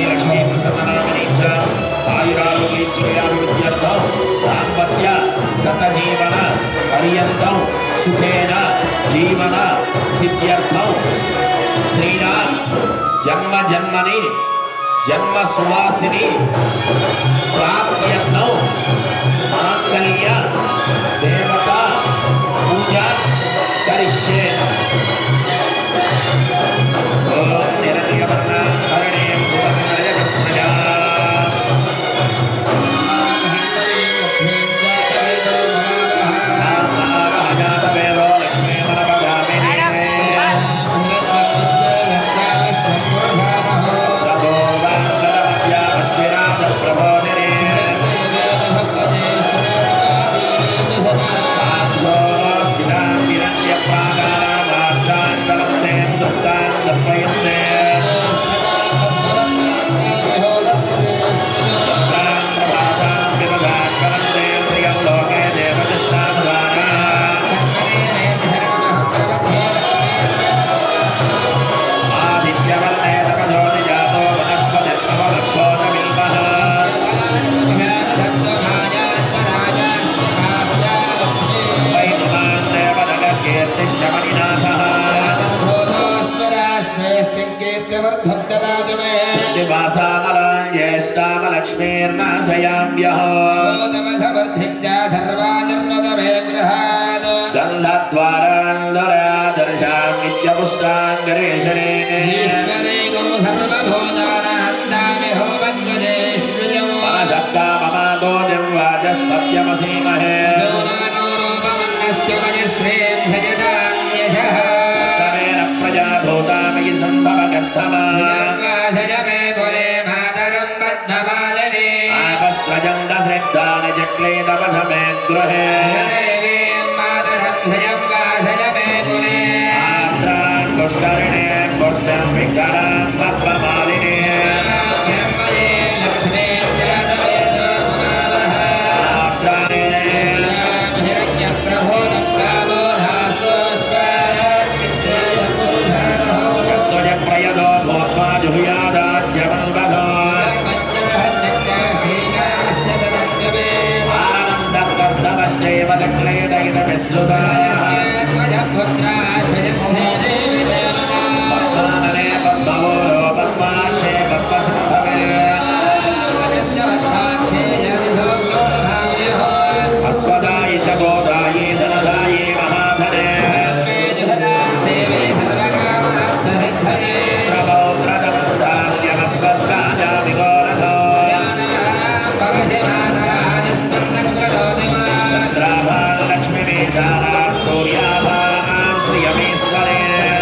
లక్ష్మీ ప్రసన్ననామని చ ఆయురారోగ్యశ్వర్యాభివృద్ధ్యర్థం దాంపత్య శతజీవన పర్యంతం సుఖేన జీవన సిద్ధ్యర్థం స్త్రీణాం జన్మ జన్మని జన్మ సువాసిని ప్రాప్త్యర్థం మాంగళ్య దేవత పూజ కరిష్యే ఓం నిరతియవర్ణ హరిణీం సువర్ణరజకస్మయా రాజాతవేదో లక్ష్మీమనపగామినే స్వభోగాంతరమధ్యామస్మిరాజప్రబోధినే కాంసోస్మితాం విరన్యప్రాకారామాత్రాంతరందేం దుఃఖాం దర్పయంతే చంద్రాం ప్రభాసాం విభగాం కరంతే శ్రియం లోకే దేవకృష్ణాముదారా ఆదిత్యవర్ణే తపజోతిజాతో వనస్పతిస్తవలక్షోజమిల్మః వైనుమాన్ దేవనగకీర్తిశ్చమనినాశः దివాసామలాం జ్యేష్ఠామలక్ష్మీర్నాశయామ్యః గంధద్వారాంధరాదర్శామిత్యపుష్టాంగరేషణే వాసక్కామమాదో నిర్వాచः సత్యమసీమహే తమేన ప్రజాభూతామయి సంభవగర్ధమా ఆపస్రజం దశ్రద్ధాని చక్లేదవధమే గృహే ఆర్ద్రాన్ పుష్కరిణే పుష్పం వికరాన్ పద్మమాలినే ఆర్ద్రానే కస్య ప్రయదో భూత్వా జుహుయాదాజ్యమన్వధో ఆనందకర్దమశ్చైవ దక్లేదగిదవిశ్రుతా పద్మాననే పద్మవోలో పద్మాక్షే పద్మసంభవే అశ్వదాయి చ గోదాయి ధనదాయి మహాధనే ప్రభో ప్రథమంధాన్యమస్వస్రాజా విగోరథో చంద్రాభాన్ లక్ష్మీమేషానాం సూర్యాభానాం శ్రియమేశ్వరే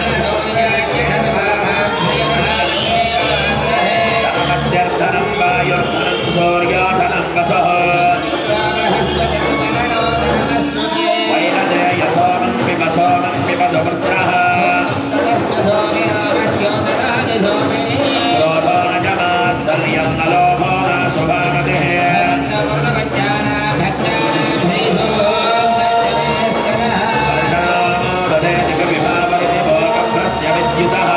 ధనమత్యర్థనం వాయుర్ధనం సూర్యోధనం వసః వైరదేయ సోమం పిబ సోమం పిబ దువృత్రః క్రోధో న జమాత్సల్యం న లోభో న శుభామతిః వర్షామోదదేతిక విభావరితి భోగభ్రస్య విద్యుతः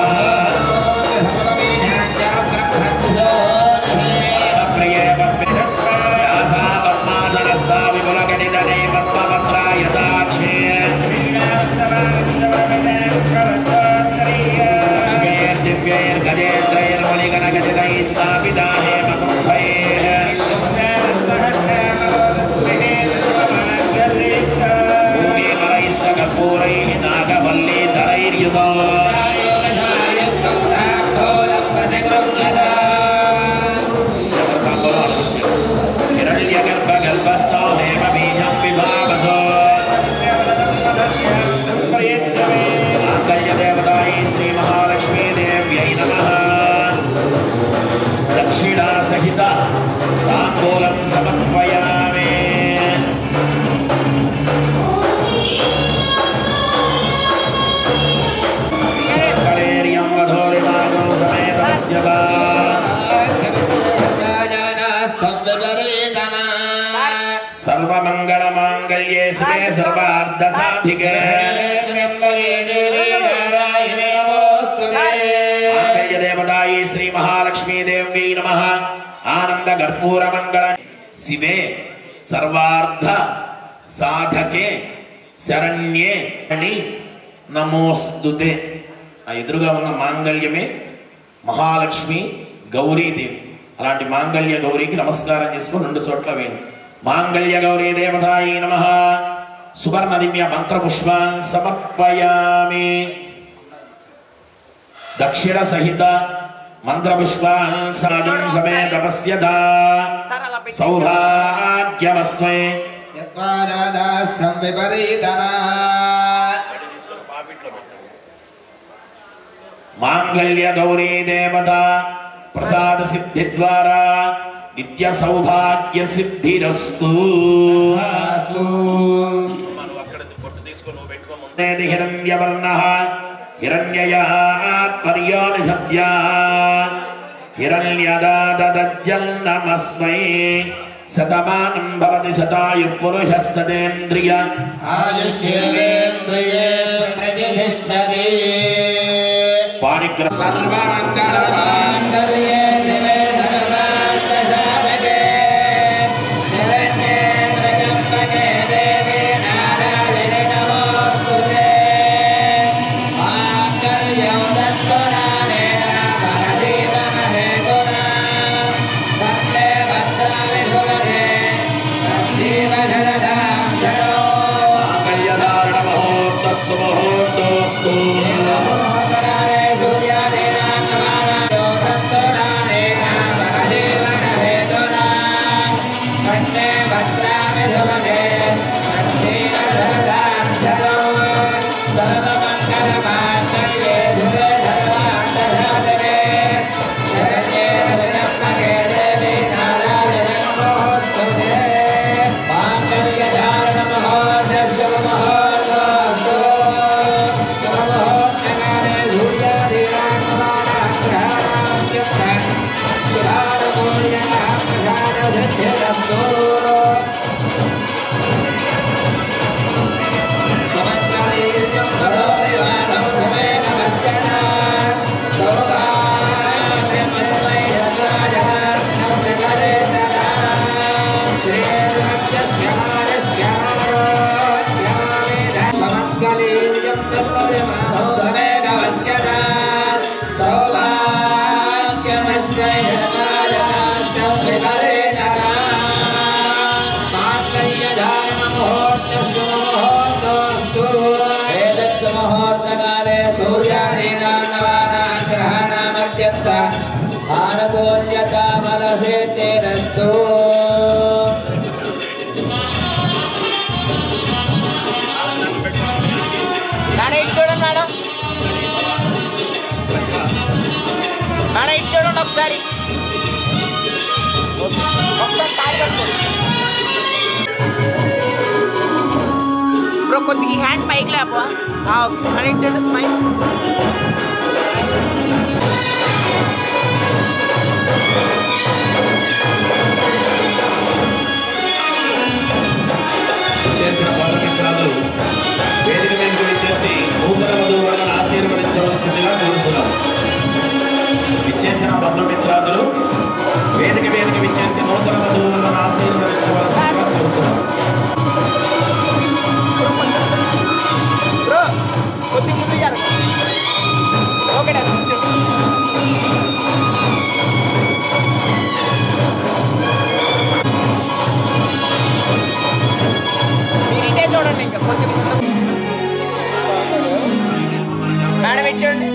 ప్రియే పద్మిదస్వ యాసా పద్మాధనస్తా విపులగణితనే పద్మపత్రాయతాక్షే లక్ష్మీర్దివ్యైర్గజేంద్రైర్మణిగణగజితైः స్థాపితా భూమిమలైः సకర్పూరైः నాగవల్లీధరైర్యుతో హిరణ్యగర్భగర్భస్థో హేమబీజం విభావసో మాంగళ్యదేవతాయై శ్రీమహాలక్ష్మీదేవ్యై నమః దక్షిణా సహిత తాంబూలం సమర్పయామి కళేర్యం వధోరిమాగం సమేతస్య వా సర్వమంగళమాంగళ్యే శివే సర్వార్ధసాధికే మాంగళ్య దేవతాయి శ్రీ మహాలక్ష్మీ దేవ్యై నమ ఆనంద కర్పూర మంగళ శివే సర్వార్థ సాధకే శరణ్యే అని నమోస్తుతే ఆ ఎదురుగా ఉన్న మాంగళ్యమే మహాలక్ష్మి గౌరీదేవి అలాంటి మాంగళ్య గౌరికి నమస్కారం చేసుకుని రెండు చోట్ల వేయండి మాంగళ్య గౌరీ దేవతాయి నమ సువర్ణ దివ్య మంత్ర పుష్పాన్ సమర్పయామి దక్షిణ సహిత మంత్ర పుష్పాన్ సాధుం సమేత పశ్యత సార్ అలా పెట్టి సౌభాగ్యమస్మై యత్వాదాస్థం విపరీతనా మాంగళ్య గౌరీ దేవత ప్రసాద సిద్ధి ద్వారా నిత్య సౌభాగ్య సిద్ధిరస్తు అస్తు హిరణ్యవర్ణ హిరణ్యయాత్పర్యోని సద్యా హిరణ్యదాదజ్జన్నమస్మై శతమానం భవతి శతాయు పురుష సదేంద్రియ ఆయుష్యేంద్రియే ప్రతిష్టతి పాణిగ్రహ సర్వమంగళమాంగళ్యే శివే సర్వార్థ సాధకే శరణ్యే త్రయంబకే దేవి నారాయణి నమోస్తుతే మాంగళ్యం దత్తనానేన మమ జీవన హేతునా వందే భద్రామి సుభగే సంజీవ శరదాం శరో మాంగళ్యధారణ మహోత్తస్సు మహోత్తోస్తు ముహూర్తకాలే సూర్యాదీనాం నవానాం గ్రహాణామత్యంత ఆనతోల్యతామలసేత్తేరస్తు మేడం ఇటు చూడండి మేడం మేడం ఇటు చూడండి ఒకసారి ఒకసారి తాళి కట్టుకోండి బ్రో కొద్దిగా ఈ హ్యాండ్ పైకి లేపా మేడం ఇటు చూడండి స్మైల్ చేసిన బంధుమిత్రాలు వేదిక మీదకి వచ్చేసి నూతన వధువులను ఆశీర్వదించవలసిందిగా కోరుచున్నాం విచ్చేసిన బంధుమిత్రాదులు వేదిక మీదకి విచ్చేసి నూతన వధువులను ఆశీర్వదించవలసిందిగా కోరుచున్నాం బ్రో కొద్దిగా ముందు జరగ ఓకే డాడీ కూర్చోండి మీరు ఇటే చూడండి ఇంకా కొద్దిగా ముందు మేడం ఇటు చూడండి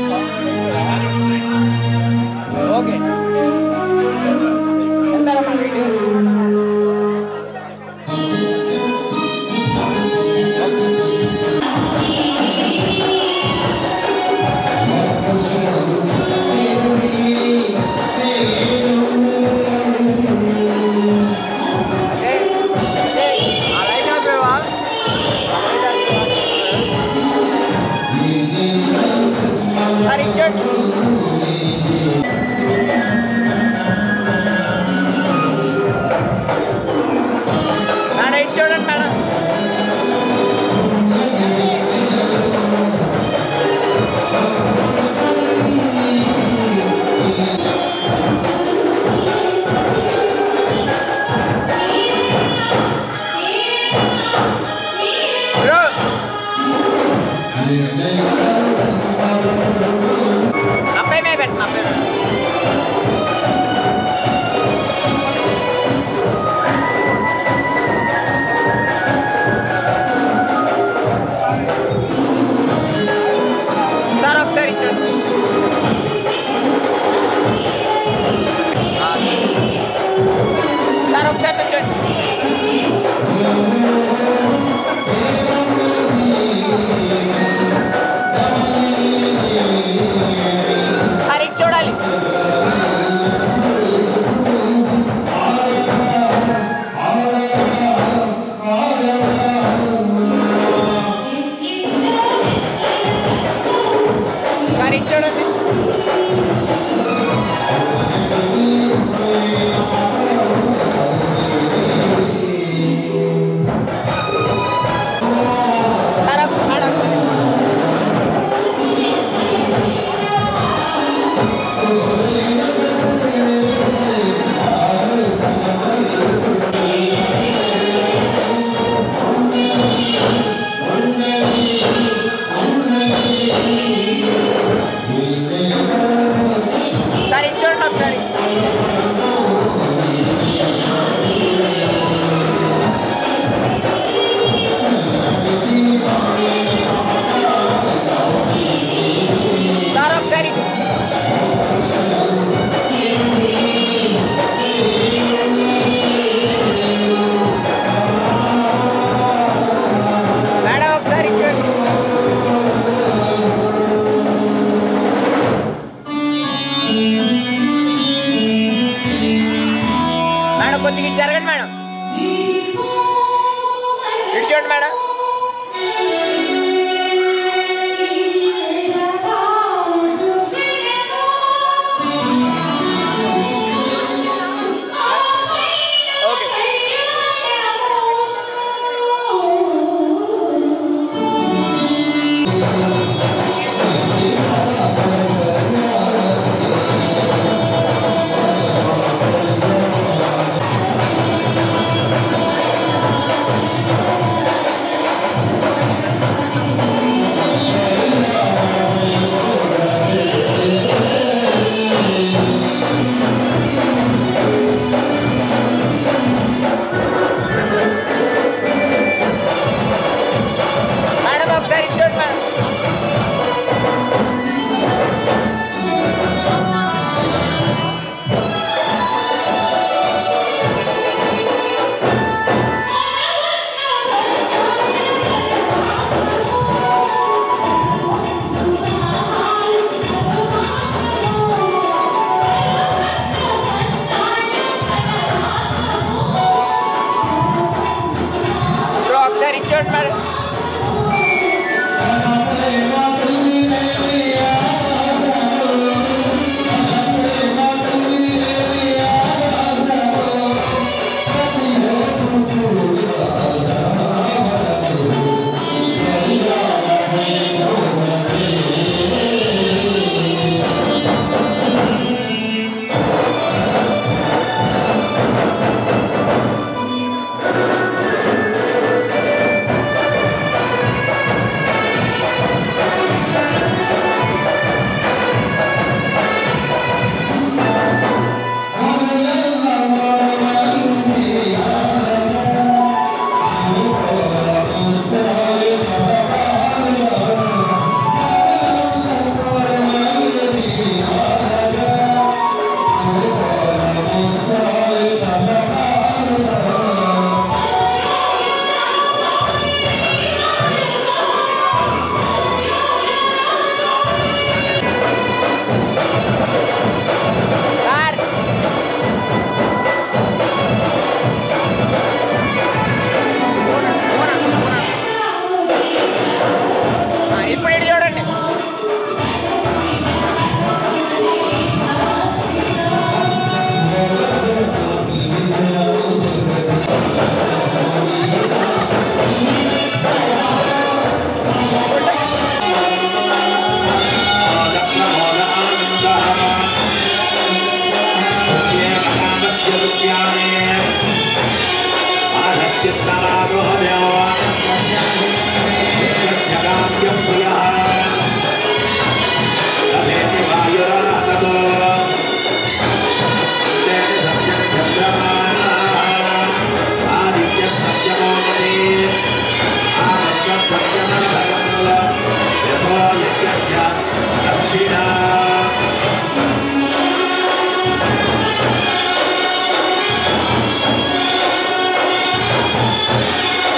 ఓకే వెళ్తారా మేడం ఇటు చేయాలి సరే ఇటు చూడండి సరే ఒక- ఆడ ఒకసారి. సరే ఇటు చూడండి ఒకసారి సార్ ఒకసారి ఇటు. మేడం ఒకసారి ఇటు చూడండి. మేడం కొద్దిగా ఇటు జరగండి మేడం ఇటు చూడండి మేడం ఓకే మేడం ఒకసారి ఇటు చూడండి మేడం బ్రో ఒకసారి ఇటు చూడండి మేడం సార్ ఆ, ఇప్పుడు ఇటు చూడండి దక్షిణ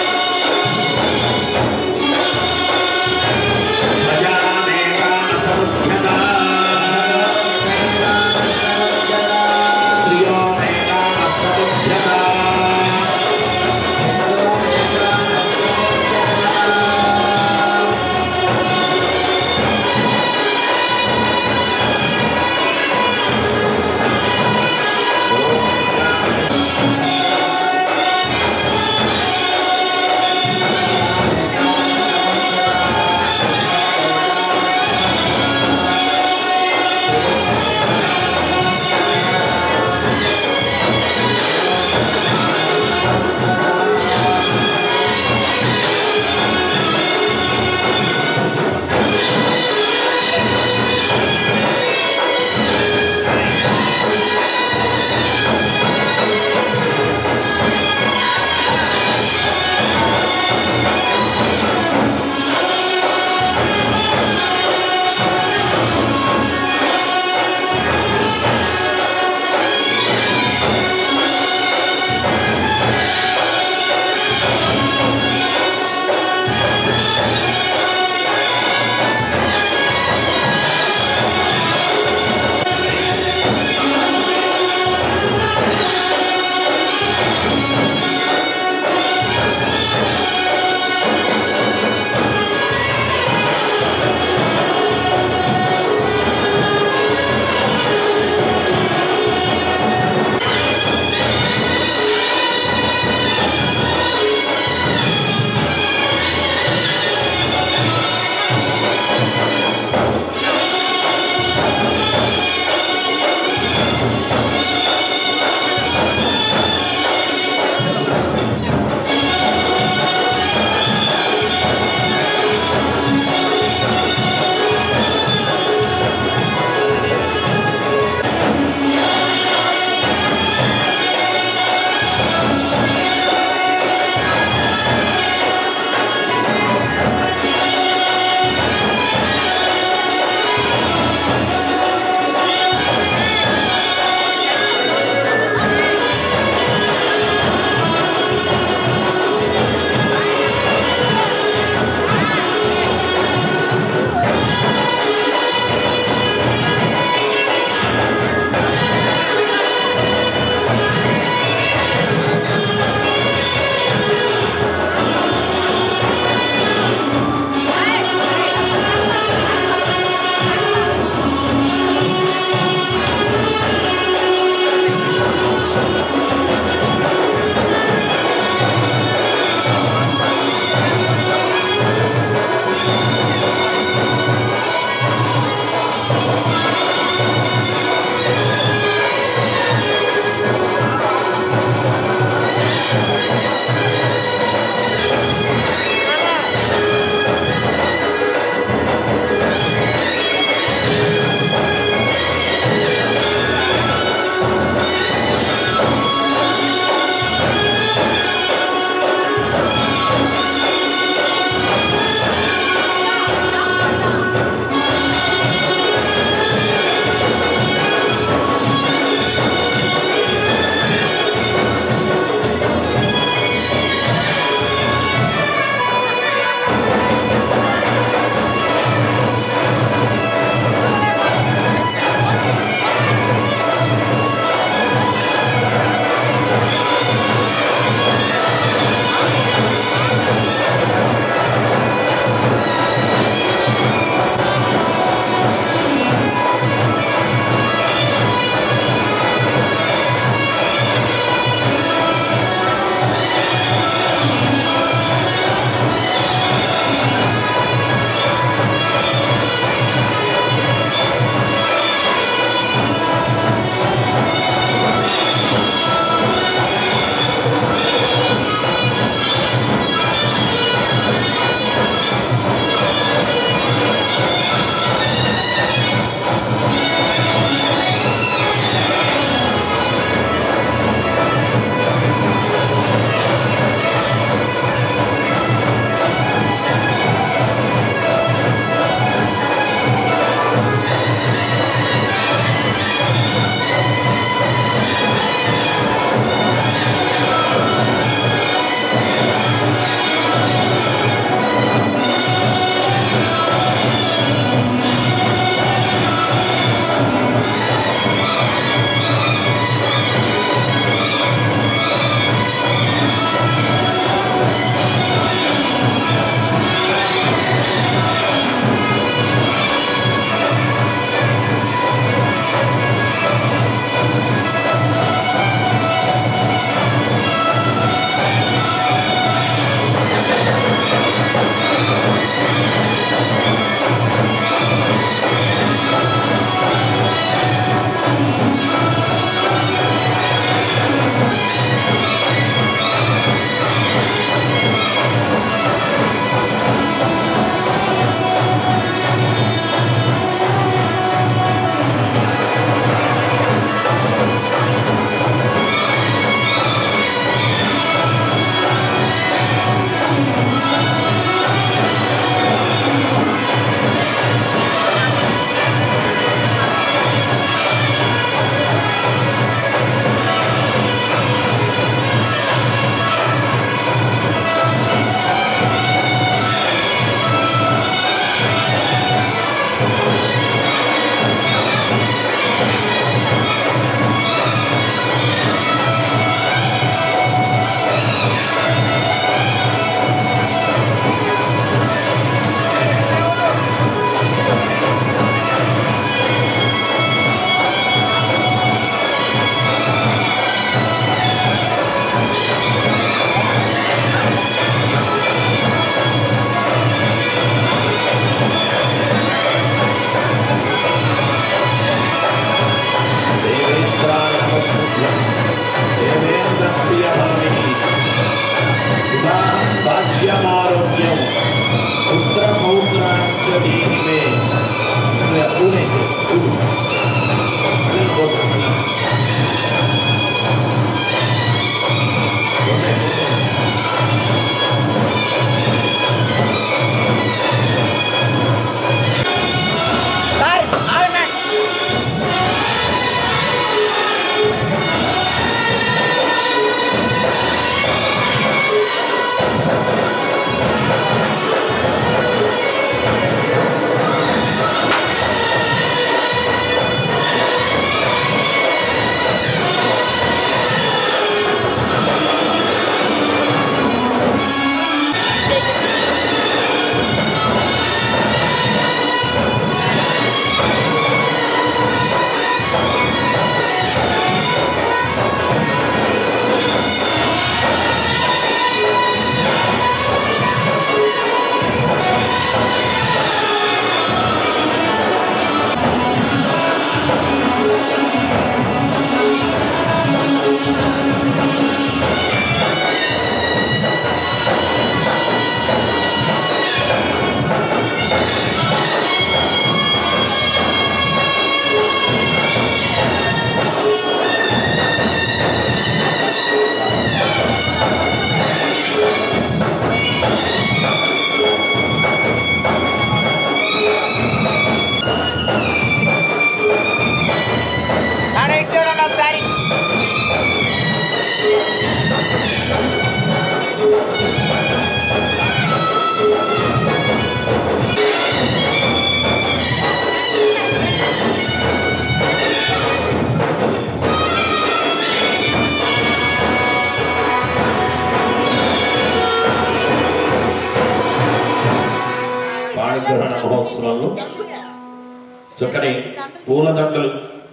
చక్కని పూలదండలు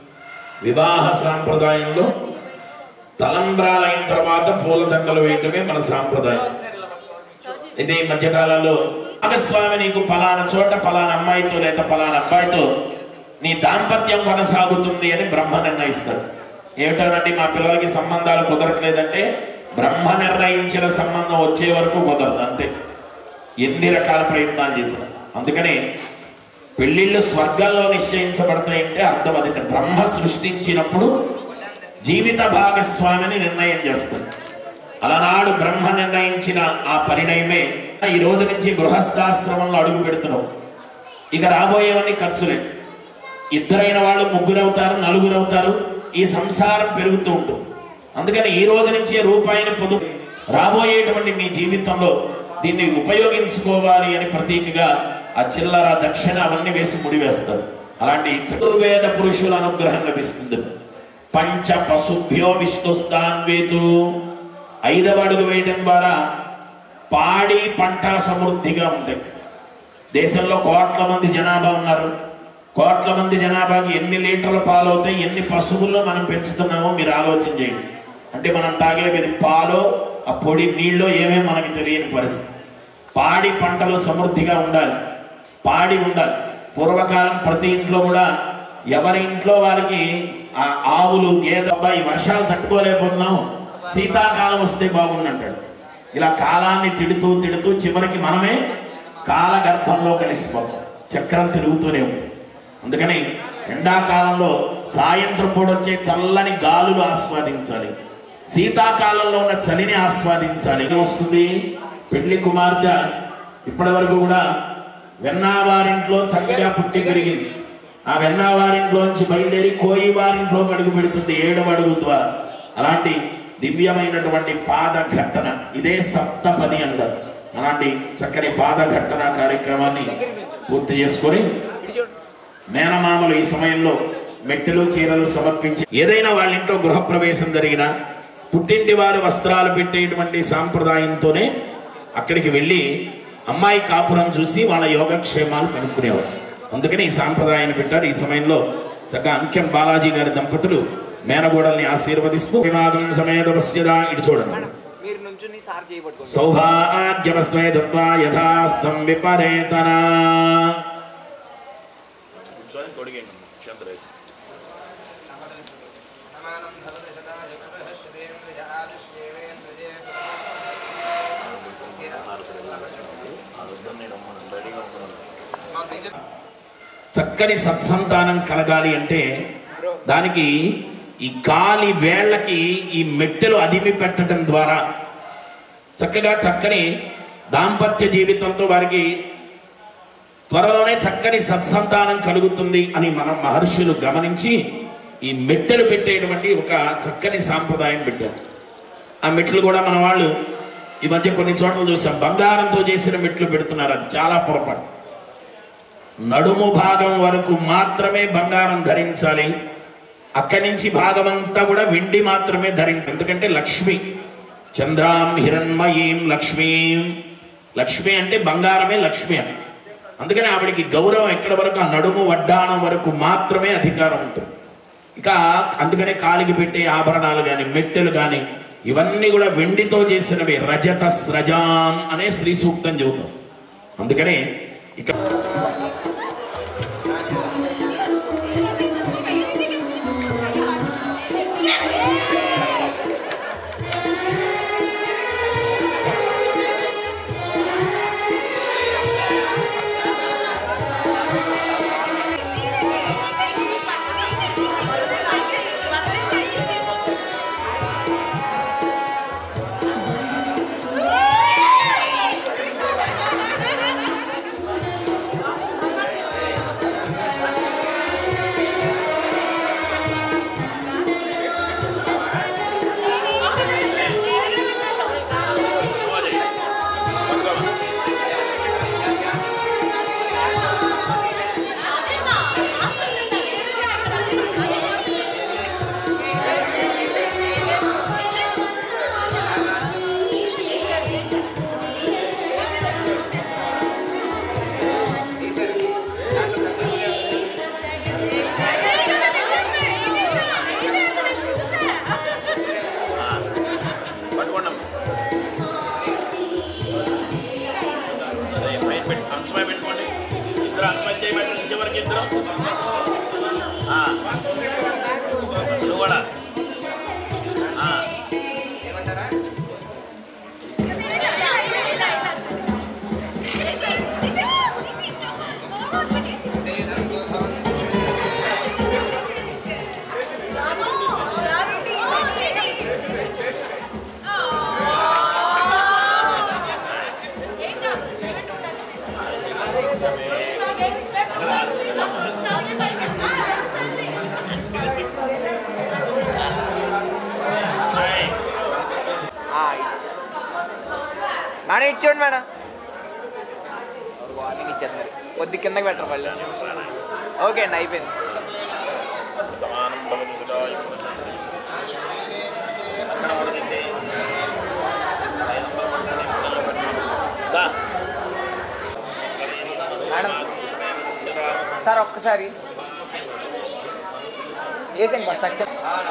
వివాహ సాంప్రదాయంలో తలంబ్రాలైన తర్వాత పూలదండలు వేయటమే మన సాంప్రదాయం ఇది ఈ మధ్యకాలంలో భాగస్వామి నీకు ఫలానా చోట ఫలానా అమ్మాయితో లేదా ఫలానా అబ్బాయితో నీ దాంపత్యం కొనసాగుతుంది అని బ్రహ్మ నిర్ణయిస్తాడు ఏమిటోనండి మా పిల్లలకి సంబంధాలు కుదరట్లేదంటే బ్రహ్మ నిర్ణయించిన సంబంధం వచ్చే వరకు కుదరదు అంతే ఎన్ని రకాల ప్రయత్నాలు చేసిన అందుకని పెళ్లిళ్ళు స్వర్గంలో నిశ్చయించబడతాయంటే అర్థం అది బ్రహ్మ సృష్టించినప్పుడు జీవిత భాగస్వామిని నిర్ణయం చేస్తుంది అలనాడు బ్రహ్మ నిర్ణయించిన ఆ పరిణయమే ఈ రోజు నుంచి గృహస్థాశ్రమంలో అడుగు పెడుతున్నాం ఇక రాబోయేవన్నీ ఖర్చులే ఇద్దరైన వాళ్ళు ముగ్గురు అవుతారు నలుగురు అవుతారు ఈ సంసారం పెరుగుతూ ఉంటుంది అందుకని ఈ రోజు నుంచే రూపాయిని పొదుపు రాబోయేటువంటి మీ జీవితంలో దీన్ని ఉపయోగించుకోవాలి అని ప్రతీకగా ఆ చిల్లర దక్షిణ అవన్నీ వేసి ముడివేస్తారు అలాంటి చతుర్వేద పురుషుల అనుగ్రహం లభిస్తుంది పంచ పశుభ్యో విష్ణుస్తాన్వేతు ఐదవ అడుగు వేయడం ద్వారా పాడి పంట సమృద్ధిగా ఉంటాయి దేశంలో కోట్ల మంది జనాభా ఉన్నారు కోట్ల మంది జనాభాకి ఎన్ని లీటర్ల పాలు అవుతాయి ఎన్ని పశువుల్లో మనం పెంచుతున్నామో మీరు ఆలోచన చేయండి అంటే మనం తాగేది పాలో ఆ పొడి నీళ్ళో ఏమేమి మనకి తెలియని పరిస్థితి పాడి పంటలు సమృద్ధిగా ఉండాలి పాడి ఉండాలి పూర్వకాలం ప్రతి ఇంట్లో కూడా ఎవరి ఇంట్లో వారికి ఆ ఆవులు గేదె అబ్బాయి వర్షాలు తట్టుకోలేకపోతున్నాం శీతాకాలం వస్తే బాగుండంటాడు ఇలా కాలాన్ని తిడుతూ తిడుతూ చివరికి మనమే కాల గర్భంలో కలిసిపోతాం చక్రం తిరుగుతూనే ఉంది అందుకని ఎండాకాలంలో సాయంత్రం పూట వచ్చే చల్లని గాలులు ఆస్వాదించాలి శీతాకాలంలో ఉన్న చలిని ఆస్వాదించాలి ఏం వస్తుంది పెళ్లి కుమార్తె ఇప్పటి వరకు కూడా వెన్నావారింట్లో చక్కగా పుట్టి పెరిగింది ఆ వెన్నావారింట్లోంచి బయలుదేరి కోయి వారింట్లో అడుగు పెడుతుంది ఏడవ అడుగు ద్వారా అలాంటి దివ్యమైనటువంటి పాద ఘట్టన ఇదే సప్తపది అంటారు అలాంటి చక్కని పాద ఘట్టన కార్యక్రమాన్ని పూర్తి చేసుకొని మేనమామలు ఈ సమయంలో మెట్టెలు చీరలు సమర్పించి ఏదైనా వాళ్ళ ఇంట్లో గృహప్రవేశం జరిగినా పుట్టింటి వారి వస్త్రాలు పెట్టేటువంటి సాంప్రదాయంతోనే అక్కడికి వెళ్ళి అమ్మాయి కాపురం చూసి వాళ్ళ యోగక్షేమాలు కనుక్కునేవారు అందుకని ఈ సాంప్రదాయాన్ని పెట్టారు ఈ సమయంలో చక్కగా అంకెం బాలాజీ గారి దంపతులు మేనగోడల్ని ఆశీర్వదిస్తూ వివాదం సమేత పశ్యదా ఇటు చూడండి మీరు నుంచుని సార్ చేయబట్టుకోండి సౌభాగ్యమస్మై దత్వా యథాస్తం విపరేతనా చక్కని సత్సంతానం కలగాలి అంటే దానికి ఈ గాలి వేళ్ళకి ఈ మెట్టెలు అదిమి పెట్టడం ద్వారా చక్కగా చక్కని దాంపత్య జీవితంతో వారికి త్వరలోనే చక్కని సత్సంతానం కలుగుతుంది అని మనం మహర్షులు గమనించి ఈ మెట్టెలు పెట్టేటువంటి ఒక చక్కని సాంప్రదాయం పెట్టారు ఆ మెట్లు కూడా మన వాళ్ళు ఈ మధ్య కొన్ని చోట్ల చూసాం బంగారంతో చేసిన మెట్లు పెడుతున్నారు అది చాలా పొరపాటు నడుము భాగం వరకు మాత్రమే బంగారం ధరించాలి అక్కడి నుంచి భాగం అంతా కూడా వెండి మాత్రమే ధరించాలి ఎందుకంటే లక్ష్మి చంద్రాం హిరణ్మయీం లక్ష్మీం లక్ష్మి అంటే బంగారమే లక్ష్మి అని అందుకని ఆవిడికి గౌరవం ఎక్కడ వరకు ఆ నడుము వడ్డాణం వరకు మాత్రమే అధికారం ఉంటుంది ఇక అందుకనే కాలికి పెట్టే ఆభరణాలు కానీ మెట్టెలు కానీ ఇవన్నీ కూడా వెండితో చేసినవి రజత స్రజాం అనే శ్రీ సూక్తం చెబుతాం అందుకనే ఇక్కడ Thank మేడం ఇచ్చేయండి మేడం వార్నింగ్ ఇచ్చారు మరి కొద్ది కిందకి పెట్టరు మళ్ళీ ఓకే అండి అయిపోయింది మేడం సార్ ఒక్కసారి వేసేయండి ఫస్ట్ అక్షరం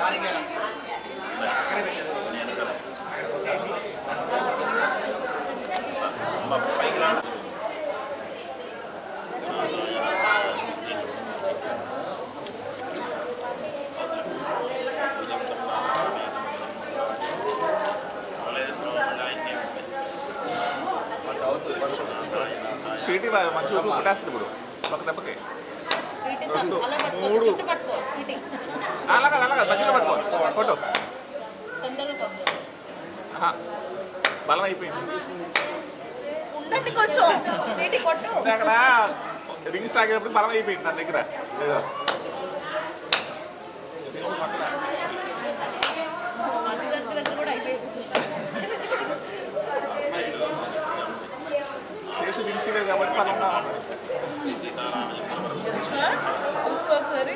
స్వీట్ మంచి ఉప్పు కొట్టేస్తుంది ఇప్పుడు ఒక దెబ్బకి స్వీట్ అలా పట్టుకో చుట్టూ పట్టుకో స్వీట్ అలాగా అలాగా మధ్యలో పట్టుకో కొట్టు తొందరగా పట్టుకో ఆహా. బలం అయిపోయింది ఉండండి కొంచెం స్వీట్ కొట్టు అంటే అక్కడ రింగ్స్ తాగేటప్పుడు బలం అయిపోయింది నా దగ్గర ఏదో. అటు దగ్గర దగ్గర కూడా అయిపోయింది చేసి రింగ్స్ కాబట్టి బలంగా ఉంది. చూసుకో ఒకసారి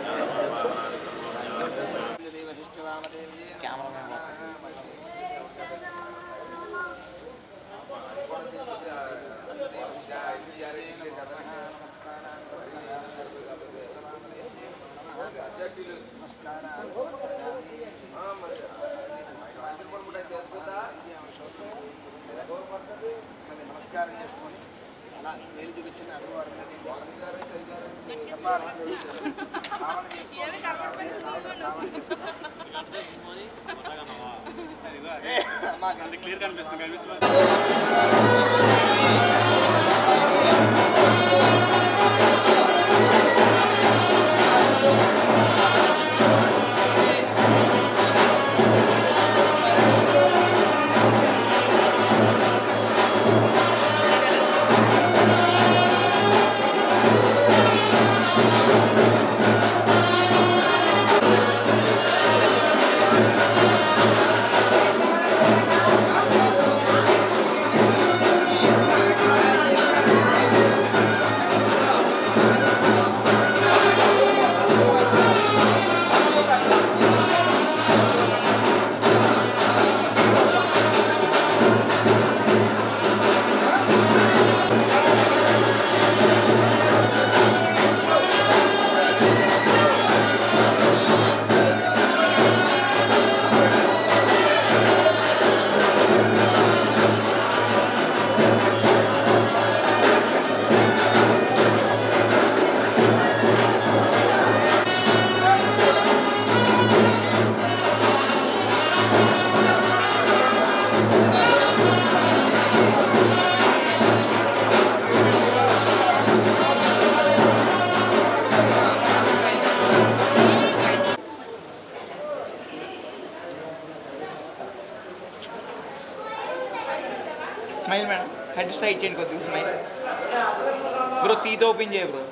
నమస్కారం చేసుకొని అలా వేలు చూపించిన అది చెప్పాలి భావన చేసుకోవాలి. ఏమి మాకు అంత క్లియర్ కనిపిస్తుంది కనిపించలేదు స్మైల్ మేడం హెడ్ స్ట్రైట్ చేయండి కొద్దిగా స్మైల్ బ్రో తీతో ఓపెన్ చేయ బ్రో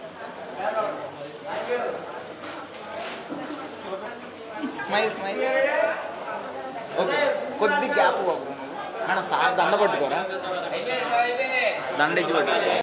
స్మైల్ స్మైల్ ఓకే కొద్ది గ్యాప్ బ్రో మేడం సార్ దండ పట్టుకోరా దండ ఇచ్చి పట్టు